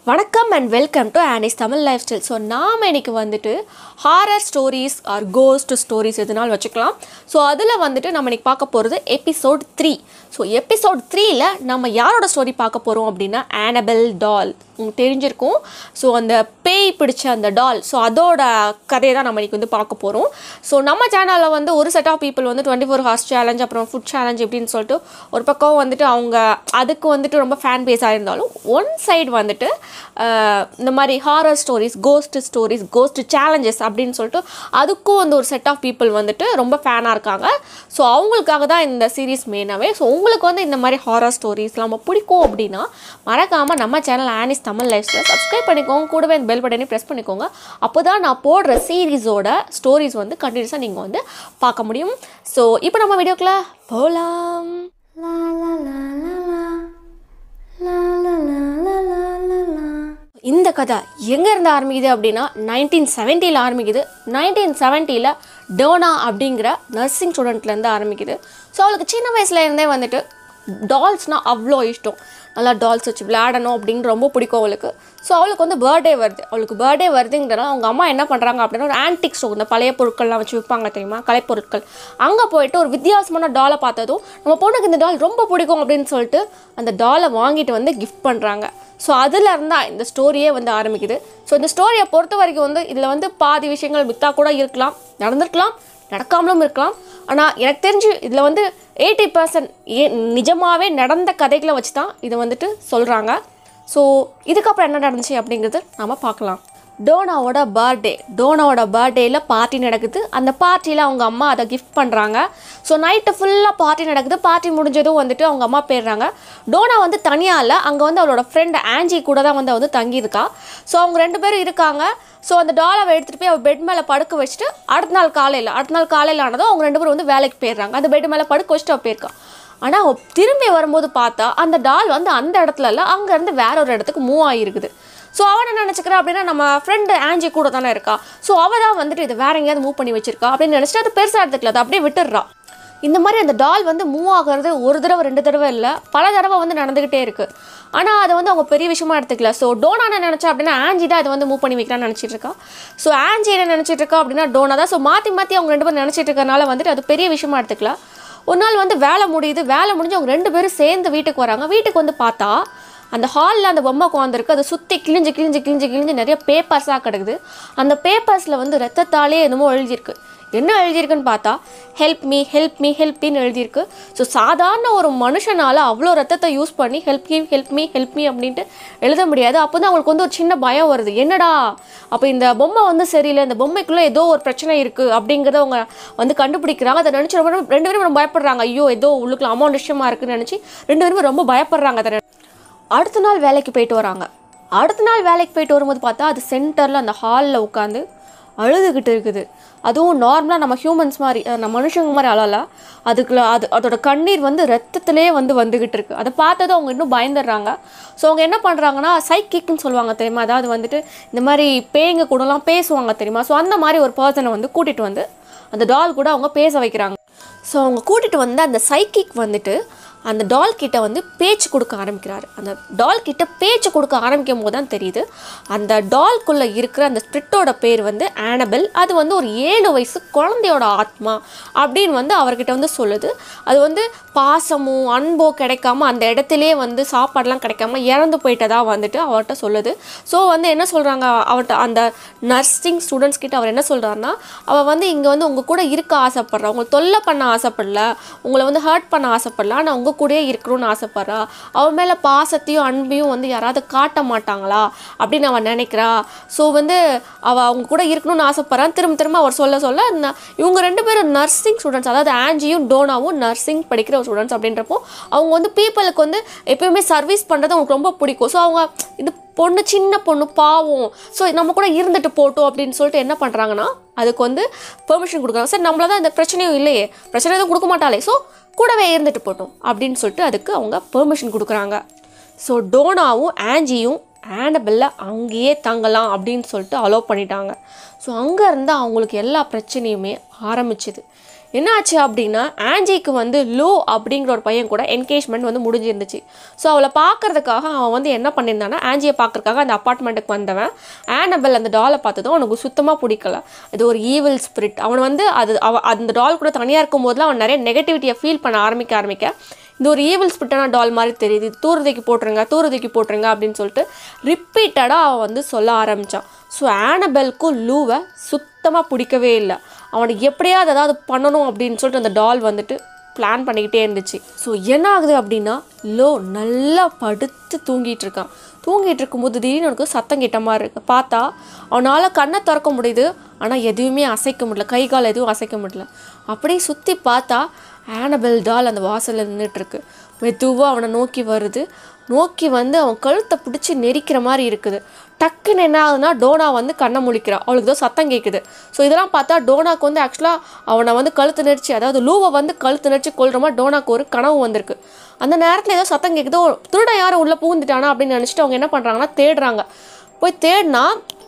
வணக்கம் and welcome to Annie's Tamil லைஃப் ஸ்டைல் ஸோ நாம் இன்னைக்கு வந்துட்டு horror stories or ghost stories எதுனாலும் வச்சுக்கலாம் ஸோ அதில் வந்துட்டு நம்ம இன்னைக்கு பார்க்க போகிறது எபிசோட் த்ரீ ஸோ எபிசோட் த்ரீல நம்ம யாரோட ஸ்டோரி பார்க்க போகிறோம் அப்படின்னா ஆனபெல் டால் உங்களுக்கு தெரிஞ்சிருக்கும் ஸோ அந்த பேய் பிடிச்ச அந்த டால் ஸோ அதோட கதையை தான் நம்ம இன்னைக்கு வந்து பார்க்க போகிறோம் ஸோ நம்ம சேனலில் வந்து ஒரு செட் ஆஃப் பீப்புள் வந்து டுவெண்ட்டி ஃபோர் ஹார்ஸ் சேலஞ்ச் அப்புறம் ஃபுட் சேலஞ்ச் எப்படின்னு சொல்லிட்டு ஒரு பக்கம் வந்துட்டு அவங்க அதுக்கு வந்துட்டு ரொம்ப ஃபேன் பேஸாக இருந்தாலும் ஒன் சைடு வந்துட்டு ஆஹ், இந்த மாதிரி horror stories ghost stories ghost challenges அப்படின்னு சொல்லிட்டு அதுக்கும் வந்து ஒரு செட் ஆஃப் பீப்புள் வந்துட்டு ரொம்ப ஃபேனாக இருக்காங்க ஸோ அவங்களுக்காக தான் இந்த சீரிஸ் மெயினாகவே ஸோ உங்களுக்கு வந்து இந்த மாதிரி ஹாரர் ஸ்டோரிஸ் நம்ம பிடிக்கும் அப்படின்னா மறக்காமல் நம்ம சேனல் ஆனிஸ் தமிழ் லைஃப்ஸில் சப்ஸ்கிரைப் பண்ணிக்கோங்க கூடவே இந்த பெல் பட்டனை ப்ரெஸ் பண்ணிக்கோங்க அப்போ தான் நான் போடுற சீரீஸோட ஸ்டோரிஸ் வந்து கண்டினியூஸாக நீங்கள் வந்து பார்க்க முடியும் ஸோ இப்போ நம்ம வீடியோக்குள்ளே போகலாம் இந்த கதை எங்கேருந்து ஆரம்பிக்குது அப்படின்னா நைன்டீன் செவன்ட்டியில் ஆரம்பிக்குது நைன்டீன் செவன்ட்டியில் டோனா அப்படிங்கிற நர்சிங் ஸ்டூடெண்ட்லேருந்து ஆரம்பிக்குது ஸோ அவளுக்கு சின்ன வயசுல இருந்தே வந்துட்டு டால்ஸ்னால் அவ்வளோ இஷ்டம் நல்லா டால்ஸ் வச்சு விளையாடணும் அப்படின்னு ரொம்ப பிடிக்கும் அவளுக்கு ஸோ அவளுக்கு வந்து பர்த்டே வருது அவளுக்கு பர்த்டே வருதுங்கிறனால அவங்க அம்மா என்ன பண்ணுறாங்க அப்படின்னா ஒரு ஆன்டிக் ஸ்டோர் இந்த பழைய பொருட்கள்லாம் வச்சு விற்பாங்க தெரியுமா கலைப்பொருட்கள் அங்கே போயிட்டு ஒரு வித்தியாசமான டாலை பார்த்ததும் நம்ம பொண்ணுக்கு இந்த டால் ரொம்ப பிடிக்கும் அப்படின்னு சொல்லிட்டு அந்த டாலை வாங்கிட்டு வந்து கிஃப்ட் பண்ணுறாங்க ஸோ அதில் இருந்தால் இந்த ஸ்டோரியே வந்து ஆரம்பிக்குது ஸோ இந்த ஸ்டோரியை பொறுத்த வரைக்கும் வந்து இதில் வந்து பாதி விஷயங்கள் மித்தா கூட இருக்கலாம் நடந்திருக்கலாம் நடக்காமலும் இருக்கலாம் ஆனால் எனக்கு தெரிஞ்சு இதில் வந்து எயிட்டி பர்சன்ட் ஏ நிஜமாகவே நடந்த கதைகளை வச்சு தான் இதை வந்துட்டு சொல்கிறாங்க ஸோ இதுக்கப்புறம் என்ன நடந்துச்சு அப்படிங்கிறது நாம பார்க்கலாம் டோனாவோட பர்த்டே டோனாவோட பர்த்டேயில் பார்ட்டி நடக்குது அந்த பார்ட்டியில் அவங்க அம்மா அதை கிஃப்ட் பண்ணுறாங்க ஸோ நைட்டு ஃபுல்லாக பார்ட்டி நடக்குது பார்ட்டி முடிஞ்சதும் வந்துட்டு அவங்க அம்மா போயிடுறாங்க டோனா வந்து தனியாக இல்லை அங்கே வந்து அவளோட ஃப்ரெண்ட் ஆன்ஜி கூட தான் வந்து வந்து தங்கியிருக்கா ஸோ அவங்க ரெண்டு பேரும் இருக்காங்க ஸோ அந்த டாலை எடுத்துகிட்டு போய் அவள் பெட் மேலே படுக்க வச்சுட்டு அடுத்த நாள் காலையில் அடுத்த நாள் காலையில் ஆனதும் அவங்க ரெண்டு பேரும் வந்து வேலைக்கு போயிடுறாங்க அந்த பெட் மேலே படுக்க வச்சுட்டு அவள் போயிருக்கா ஆனால் அவள் திரும்பி வரும்போது பார்த்தா அந்த டால் வந்து அந்த இடத்துல இல்லை அங்கேருந்து வேற ஒரு இடத்துக்கு மூவ் ஆகிருக்குது ஸோ அவன் என்ன நினச்சிக்கிறா அப்படின்னா நம்ம ஃப்ரெண்டு ஆன்ஜி கூட தானே இருக்கா ஸோ அவள் தான் வந்துட்டு இதை வேற எங்கேயாவது மூவ் பண்ணி வச்சிருக்கா அப்படின்னு நினச்சிட்டு அது பெருசாக எடுத்துக்கல அதை அப்படியே விட்டுடுறா இந்த மாதிரி அந்த டால் வந்து மூவ் ஆகிறது ஒரு தடவை ரெண்டு தடவை இல்லை பல தடவை வந்து நடந்துக்கிட்டே இருக்குது ஆனால் அதை வந்து அவங்க பெரிய விஷயமா எடுத்துக்கல ஸோ டோனா என்ன நினச்சா அப்படின்னா ஆன்ஜி தான் அதை வந்து மூவ் பண்ணி வைக்கிறான்னு நினச்சிட்டு இருக்கா ஸோ ஆன்ஜி என்ன நினச்சிட்டு இருக்கா அப்படின்னா டோனா தான் ஸோ மாற்றி மாற்றி அவங்க ரெண்டு பேரும் நினச்சிட்டு இருக்கறனால வந்துட்டு அது பெரிய விஷயமா எடுத்துக்கல ஒரு நாள் வந்து வேலை முடியுது வேலை முடிஞ்சு அவங்க ரெண்டு பேரும் சேர்ந்து வீட்டுக்கு வராங்க வீட்டுக்கு வந்து பார்த்தா அந்த ஹாலில் அந்த பொம்மை உட்காந்துருக்கு அதை சுற்றி கிழிஞ்சு கிழிஞ்சு கிழிஞ்சு கிழிஞ்சு நிறைய பேப்பர்ஸாக கிடக்குது அந்த பேப்பர்ஸில் வந்து ரத்தத்தாலே என்னமோ எழுதியிருக்கு என்ன எழுதியிருக்குன்னு பார்த்தா help me help me help மீன்னு எழுதியிருக்கு ஸோ சாதாரண ஒரு மனுஷனால் அவ்வளோ ரத்தத்தை யூஸ் பண்ணி help me help me help me அப்படின்ட்டு எழுத முடியாது அப்போ தான் அவங்களுக்கு வந்து ஒரு சின்ன பயம் வருது என்னடா அப்போ இந்த பொம்மை வந்து சரியில்லை இந்த பொம்மைக்குள்ளே ஏதோ ஒரு பிரச்சனை இருக்குது அப்படிங்கிறத அவங்க வந்து கண்டுபிடிக்கிறாங்க அதை நினச்சி ரொம்ப ரெண்டு பேரும் ரொம்ப பயப்படுறாங்க ஐயோ ஏதோ உள்ளுக்குள்ள அமௌண்ட் விஷயமா இருக்குன்னு நினச்சி ரெண்டு பேருமே ரொம்ப பயப்படுறாங்க அதை அடுத்த நாள் வேலைக்கு போயிட்டு வராங்க அடுத்த நாள் வேலைக்கு போயிட்டு வரும்போது பார்த்தா அது சென்டரில் அந்த ஹாலில் உட்காந்து அழுதுகிட்டு இருக்குது அதுவும் நார்மலாக நம்ம ஹியூமன்ஸ் மாதிரி அஹ் நம்ம மனுஷங்க மாதிரி அழல அதுக்குள்ள அது அதோட கண்ணீர் வந்து ரத்தத்திலே வந்து வந்துகிட்டு இருக்கு அதை பார்த்ததும் அவங்க இன்னும் பயந்துடுறாங்க ஸோ அவங்க என்ன பண்ணுறாங்கன்னா சைக்கிக்னு சொல்லுவாங்க தெரியுமா அதாவது வந்துட்டு இந்த மாதிரி பேய்ங்க கூடலாம் பேசுவாங்க தெரியுமா ஸோ அந்த மாதிரி ஒரு பர்சனை வந்து கூட்டிகிட்டு வந்து அந்த டால் கூட அவங்க பேச வைக்கிறாங்க ஸோ அவங்க கூட்டிகிட்டு வந்து அந்த சைக்கிக் வந்துட்டு அந்த டால் கிட்ட வந்து பேச்சு கொடுக்க ஆரம்பிக்கிறாரு அந்த டால் கிட்ட பேச்சு கொடுக்க ஆரம்பிக்கும் போது தான் தெரியுது அந்த டால்குள்ளே இருக்கிற அந்த ஸ்பிரிட்டோட பேர் வந்து ஆனபெல் அது வந்து ஒரு ஏழு வயசு குழந்தையோட ஆத்மா அப்படின்னு வந்து அவர்கிட்ட வந்து சொல்லுது அது வந்து பாசமும் அன்போ கிடைக்காம அந்த இடத்துலே வந்து சாப்பாடெலாம் கிடைக்காம இறந்து போயிட்டதா வந்துட்டு அவர்கிட்ட சொல்லுது ஸோ வந்து என்ன சொல்கிறாங்க அவர்கிட்ட அந்த நர்சிங் ஸ்டூடெண்ட்ஸ் கிட்ட அவர் என்ன சொல்கிறாருன்னா அவள் வந்து இங்கே வந்து உங்கள் கூட இருக்க ஆசைப்படுறா உங்களை தொல்லை பண்ண ஆசைப்படல உங்களை வந்து ஹர்ட் பண்ண ஆசைப்படல ஆனால் உங்கள் கூடயே இருக்கணும்னு ஆசைப்பட்றா அவன் மேலே பாசத்தையும் அன்பையும் வந்து யாராவது காட்ட மாட்டாங்களா அப்படின்னு அவன் நினைக்கிறா ஸோ வந்து அவள் அவங்க கூட இருக்கணும்னு ஆசைப்பட்றான் திரும்ப திரும்ப அவர் சொல்ல சொல்ல ந- இவங்க ரெண்டு பேரும் நர்சிங் ஸ்டூடெண்ட்ஸ் அதாவது ஆன்ஜியும் டோனாவும் நர்சிங் படிக்கிற ஒரு ஸ்டூடெண்ட்ஸ் அப்படின்றப்போ அவங்க வந்து பீப்புளுக்கு வந்து எப்பயுமே சர்வீஸ் பண்ணுறது அவங்களுக்கு ரொம்ப பிடிக்கும் ஸோ அவங்க இது பொண்ணு சின்ன பொண்ணு பாவம் ஸோ நம்ம கூட இருந்துட்டு போட்டோம் அப்படின்னு சொல்லிட்டு என்ன பண்ணுறாங்கன்னா அதுக்கு வந்து பெர்மிஷன் கொடுக்குறாங்க சார் நம்மள தான் இந்த பிரச்சனையும் இல்லையே பிரச்சனை எதுவும் கொடுக்க மாட்டாளே ஸோ கூடவே இருந்துட்டு போட்டோம் அப்படின்னு சொல்லிட்டு அதுக்கு அவங்க பெர்மிஷன் கொடுக்குறாங்க ஸோ டோனாவும் ஆன்ஜியும் ஆனபெல்ல அங்கேயே தங்கலாம் அப்படின்னு சொல்லிட்டு அலோவ் பண்ணிட்டாங்க ஸோ அங்கேருந்து அவங்களுக்கு எல்லா பிரச்சனையுமே ஆரம்பிச்சுது என்னாச்சு அப்படின்னா ஆன்ஜிக்கு வந்து லோ அப்படிங்கிற ஒரு பையன் கூட என்கேஜ்மெண்ட் வந்து முடிஞ்சிருந்துச்சு ஸோ அவளை பார்க்கறதுக்காக அவன் வந்து என்ன பண்ணியிருந்தான்னா ஆன்ஜியை பார்க்கறதுக்காக அந்த அப்பார்ட்மெண்ட்டுக்கு வந்தவன் ஆனபெல் அந்த டாலை பார்த்ததும் அவனுக்கு சுத்தமாக பிடிக்கல இது ஒரு ஈவில் ஸ்பிரிட் அவன் வந்து அது அவ அந்த டால் கூட தனியாக இருக்கும் போதெல்லாம் அவன் நிறைய நெகட்டிவிட்டியை ஃபீல் பண்ண ஆரம்பிக்க ஆரம்பிக்க இந்த ஒரு ஈவில் ஸ்பிரிட்டான டால் மாதிரி தெரியுது இது தூரதைக்கு போட்டுருங்க தூரதைக்கு போட்டுருங்க அப்படின்னு சொல்லிட்டு ரிப்பீட்டடாக அவன் வந்து சொல்ல ஆரம்பித்தான் ஸோ ஆனபெல்க்கும் லூவை சுத்தமாக பிடிக்கவே இல்லை அவனுக்கு எப்படியாவது ஏதாவது பண்ணணும் அப்படின்னு சொல்லிட்டு அந்த டால் வந்துட்டு பிளான் பண்ணிக்கிட்டே இருந்துச்சு ஸோ என்ன ஆகுது அப்படின்னா லோ நல்லா படுத்து தூங்கிட்டு இருக்கான் தூங்கிட்டு இருக்கும்போது திடீர்னு அவனுக்கு சத்தம் கேட்ட மாதிரி இருக்கு பார்த்தா அவனால் கண்ணை திறக்க முடியுது ஆனால் எதுவுமே அசைக்க முடியல கை கால் எதுவும் அசைக்க முடியல அப்படியே சுற்றி பார்த்தா ஆனபெல் டால் அந்த வாசலில் நின்றுட்டுருக்கு மெதுவாக அவனை நோக்கி வருது நோக்கி வந்து அவன் கழுத்தை பிடிச்சி நெரிக்கிற மாதிரி இருக்குது டக்குன்னு என்ன ஆகுதுன்னா டோனா வந்து கண்ணை முழிக்கிறான் அவளுக்கு ஏதோ சத்தம் கேட்குது ஸோ இதெல்லாம் பார்த்தா டோனாக்கு வந்து ஆக்சுவலாக அவனை வந்து கழுத்து நெரிச்சு அதாவது லூவை வந்து கழுத்து நெரிச்சு கொள்கிற மாதிரி டோனாக்கு ஒரு கனவு வந்திருக்கு அந்த நேரத்தில் ஏதோ சத்தம் கேட்குதோ திருட யாரும் உள்ளே பூந்துட்டானா அப்படின்னு நினச்சிட்டு அவங்க என்ன பண்ணுறாங்கன்னா தேடுறாங்க போய் தேடினா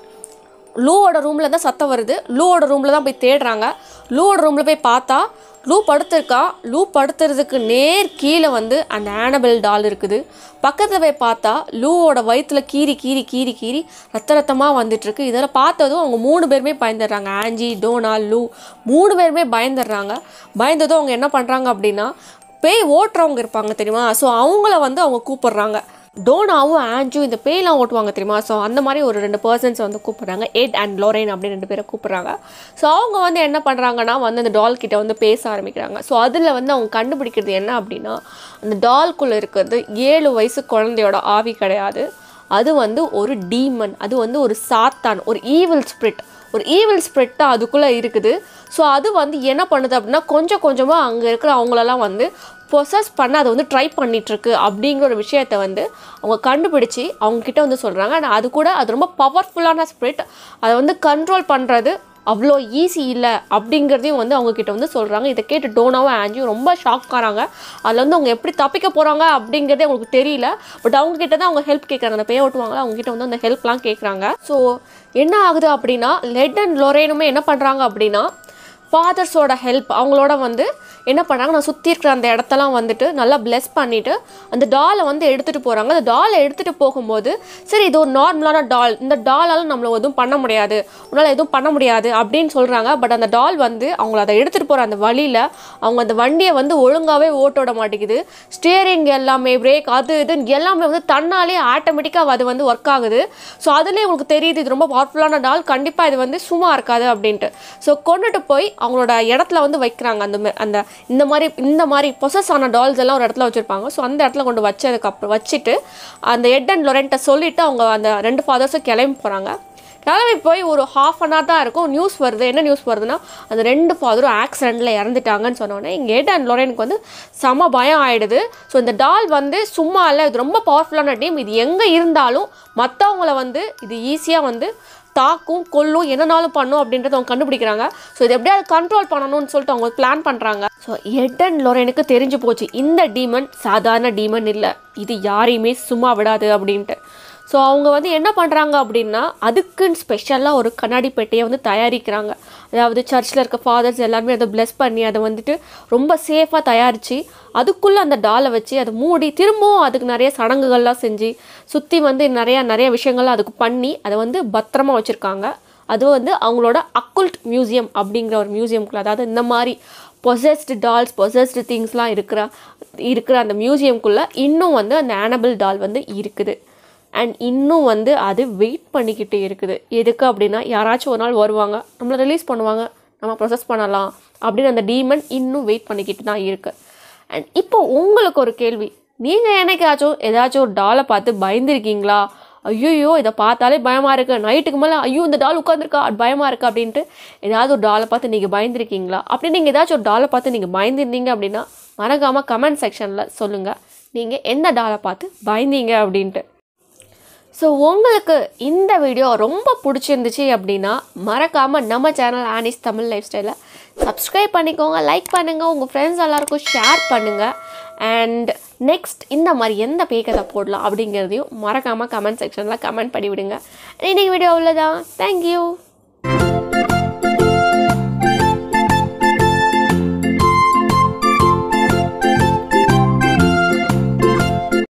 லூவோட ரூமில் தான் சத்தம் வருது லூவோட ரூமில் தான் போய் தேடுறாங்க லூவோட ரூமில் போய் பார்த்தா லூ படுத்திருக்கா லூ படுத்துறதுக்கு நேர் கீழே வந்து அந்த ஆனபெல் டால் இருக்குது பக்கத்தில் போய் பார்த்தா லூவோட வயிற்றுல கீறி கீறி கீறி கீறி ரத்த ரத்தமாக வந்துட்டுருக்கு இதெல்லாம் பார்த்ததும் அவங்க மூணு பேருமே பயந்துடுறாங்க ஆன்ஜி டோனா லூ மூணு பேருமே பயந்துடுறாங்க பயந்ததும் அவங்க என்ன பண்ணுறாங்க அப்படின்னா பேய் ஓட்டுறவங்க இருப்பாங்க தெரியுமா ஸோ அவங்கள வந்து அவங்க கூப்பிடுறாங்க டோனாவும் ஆன்ஜும் இந்த பேய்லாம் ஓட்டுவாங்க தெரியுமா ஸோ அந்த மாதிரி ஒரு ரெண்டு பர்சன்ஸ் வந்து கூப்பிட்றாங்க எட் அண்ட் லோரைன் அப்படின்னு ரெண்டு பேரை கூப்பிட்றாங்க ஸோ அவங்க வந்து என்ன பண்ணுறாங்கன்னா வந்து அந்த டால் கிட்ட வந்து பேச ஆரம்பிக்கிறாங்க ஸோ அதில் வந்து அவங்க கண்டுபிடிக்கிறது என்ன அப்படின்னா அந்த டால்குள்ளே இருக்கிறது ஏழு வயசு குழந்தையோட ஆவி கிடையாது அது வந்து ஒரு டீமன் அது வந்து ஒரு சாத்தான் ஒரு ஈவில் ஸ்பிரிட் ஒரு ஈவில் ஸ்ப்ரெட் தான் அதுக்குள்ளே இருக்குது ஸோ அது வந்து என்ன பண்ணுது அப்படின்னா கொஞ்சம் கொஞ்சமாக அங்கே இருக்கிற அவங்களெல்லாம் வந்து பொசஸ் பண்ண அதை வந்து ட்ரை பண்ணிகிட்ருக்கு அப்படிங்கிற ஒரு விஷயத்தை வந்து அவங்க கண்டுபிடிச்சி அவங்கக்கிட்ட வந்து சொல்கிறாங்க ஆனால் அது கூட அது ரொம்ப பவர்ஃபுல்லான ஸ்பிரிட் அதை வந்து கண்ட்ரோல் பண்ணுறது அவ்வளோ ஈஸி இல்லை அப்படிங்கிறதையும் வந்து அவங்கக்கிட்ட வந்து சொல்கிறாங்க இதை கேட்டு டோனாவும் ஆஞ்சியும் ரொம்ப ஷாக் ஆகிறாங்க அதில் வந்து அவங்க எப்படி தப்பிக்க போகிறாங்க அப்படிங்கிறதே அவங்களுக்கு தெரியல பட் அவங்கக்கிட்ட தான் அவங்க ஹெல்ப் கேட்குறாங்க அந்த பேய் ஓட்டுவாங்களா அவங்ககிட்ட வந்து அந்த ஹெல்ப்லாம் கேட்குறாங்க ஸோ என்ன ஆகுது அப்படின்னா லெட் அண்ட் லொரேனுமே என்ன பண்ணுறாங்க அப்படின்னா ஃபாதர்ஸோட ஹெல்ப் அவங்களோட வந்து என்ன பண்ணுறாங்க நான் சுற்றி இருக்கிற அந்த இடத்தெல்லாம் வந்துட்டு நல்லா bless பண்ணிவிட்டு அந்த டாலை வந்து எடுத்துகிட்டு போகிறாங்க அந்த டாலை எடுத்துகிட்டு போகும்போது சரி இது ஒரு நார்மலான டால் இந்த டாலால் நம்மளை எதுவும் பண்ண முடியாது உன்னால் எதுவும் பண்ண முடியாது அப்படின்னு சொல்கிறாங்க பட் அந்த டால் வந்து அவங்கள அதை எடுத்துகிட்டு போகிற அந்த வழியில் அவங்க அந்த வண்டியை வந்து ஒழுங்காகவே ஓட்டோட மாட்டேங்குது ஸ்டியரிங் எல்லாமே பிரேக் அது இதுன்னு எல்லாமே வந்து தன்னாலே ஆட்டோமேட்டிக்காக அது வந்து ஒர்க் ஆகுது ஸோ அதுலேயே உங்களுக்கு தெரியுது இது ரொம்ப பவர்ஃபுல்லான டால் கண்டிப்பாக இது வந்து சும்மா இருக்காது அப்படின்ட்டு ஸோ கொண்டுட்டு போய் அவங்களோட இடத்துல வந்து வைக்கிறாங்க அந்த மா- அந்த இந்த மாதிரி இந்த மாதிரி பொசஸ் ஆன டால்ஸ் எல்லாம் ஒரு இடத்துல வச்சுருப்பாங்க ஸோ அந்த இடத்துல கொண்டு வச்சதுக்கப்புறம் வச்சுட்டு அந்த எட் அண்ட் லொரெண்ட்டை சொல்லிவிட்டு அவங்க அந்த ரெண்டு ஃபாதர்ஸும் கிளம்பி போகிறாங்க கிளம்பி போய் ஒரு ஹாஃப் அன் ஹவர் தான் இருக்கும் நியூஸ் வருது என்ன நியூஸ் வருதுன்னா அந்த ரெண்டு ஃபாதரும் ஆக்சிடெண்ட்டில் இறந்துட்டாங்கன்னு சொன்னோன்னே இங்கே எட் அண்ட் லொரேனுக்கு வந்து செம பயம் ஆயிடுது ஸோ இந்த டால் வந்து சும்மா இல்லை இது ரொம்ப பவர்ஃபுல்லான டீம் இது எங்கே இருந்தாலும் மற்றவங்கள வந்து இது ஈஸியாக வந்து தாக்கும் கொல்லும் என்னனாலும் பண்ணும் அப்படின்றத அவங்க கண்டுபிடிக்கிறாங்க ஸோ இதை எப்படியாவது கண்ட்ரோல் பண்ணணும்னு சொல்லிட்டு அவங்க பிளான் பண்ணுறாங்க ஸோ எட் அண்ட் லொரேனுக்கு தெரிஞ்சு போச்சு இந்த டீமன் சாதாரண டீமன் இல்லை இது யாரையுமே சும்மா விடாது அப்படின்ட்டு ஸோ அவங்க வந்து என்ன பண்ணுறாங்க அப்படின்னா அதுக்குன்னு ஸ்பெஷலாக ஒரு கண்ணாடி பெட்டியை வந்து தயாரிக்கிறாங்க அதாவது சர்ச்சில் இருக்க ஃபாதர்ஸ் எல்லாருமே அதை bless பண்ணி அதை வந்துட்டு ரொம்ப சேஃபாக தயாரித்து அதுக்குள்ளே அந்த டாலை வச்சு அதை மூடி திரும்பவும் அதுக்கு நிறைய சடங்குகள்லாம் செஞ்சு சுற்றி வந்து நிறையா நிறைய விஷயங்கள்லாம் அதுக்கு பண்ணி அதை வந்து பத்திரமா வச்சுருக்காங்க அது வந்து அவங்களோட அக்குல்ட் மியூசியம் அப்படிங்கிற ஒரு மியூசியம்குள்ள அதாவது இந்த மாதிரி பொசஸ்டு டால்ஸ் பொசஸ்டு திங்ஸ்லாம் இருக்கிற இருக்கிற அந்த மியூசியம்குள்ளே இன்னும் வந்து அந்த ஆனபிள் டால் வந்து இருக்குது அண்ட் இன்னும் வந்து அது வெயிட் பண்ணிக்கிட்டே இருக்குது எதுக்கு அப்படின்னா யாராச்சும் ஒரு நாள் வருவாங்க நம்மளை ரிலீஸ் பண்ணுவாங்க நம்ம ப்ரொசஸ் பண்ணலாம் அப்படின்னு அந்த டீமன் இன்னும் வெயிட் பண்ணிக்கிட்டு தான் இருக்குது அண்ட் இப்போ உங்களுக்கு ஒரு கேள்வி நீங்கள் என்னைக்காச்சும் ஏதாச்சும் ஒரு டாலை பார்த்து பயந்துருக்கீங்களா ஐயோ இதை பார்த்தாலே பயமாக இருக்குது நைட்டுக்கு மேலே ஐயோ இந்த டால் உட்காந்துருக்கா அது பயமாக இருக்குது அப்படின்ட்டு ஏதாவது ஒரு டாலை பார்த்து நீங்கள் பயந்துருக்கீங்களா அப்படி நீங்கள் ஏதாச்சும் ஒரு டாலை பார்த்து நீங்கள் பயந்துருந்தீங்க அப்படின்னா மறக்காமல் கமெண்ட் செக்ஷனில் சொல்லுங்கள் நீங்கள் எந்த டாலை பார்த்து பயந்தீங்க அப்படின்ட்டு ஸோ உங்களுக்கு இந்த வீடியோ ரொம்ப பிடிச்சிருந்துச்சு அப்படின்னா மறக்காமல் நம்ம சேனல் ஆனிஸ் தமிழ் லைஃப் ஸ்டைலை சப்ஸ்கிரைப் பண்ணிக்கோங்க லைக் பண்ணுங்கள் உங்கள் ஃப்ரெண்ட்ஸ் எல்லாருக்கும் ஷேர் பண்ணுங்கள் அண்ட் நெக்ஸ்ட் இந்த மாதிரி எந்த பேக்கதை போடலாம் அப்படிங்கிறதையும் மறக்காமல் கமெண்ட் செக்ஷனில் கமெண்ட் பண்ணி விடுங்க இன்னைக்கு வீடியோ அவ்வளோதான் தேங்க்யூ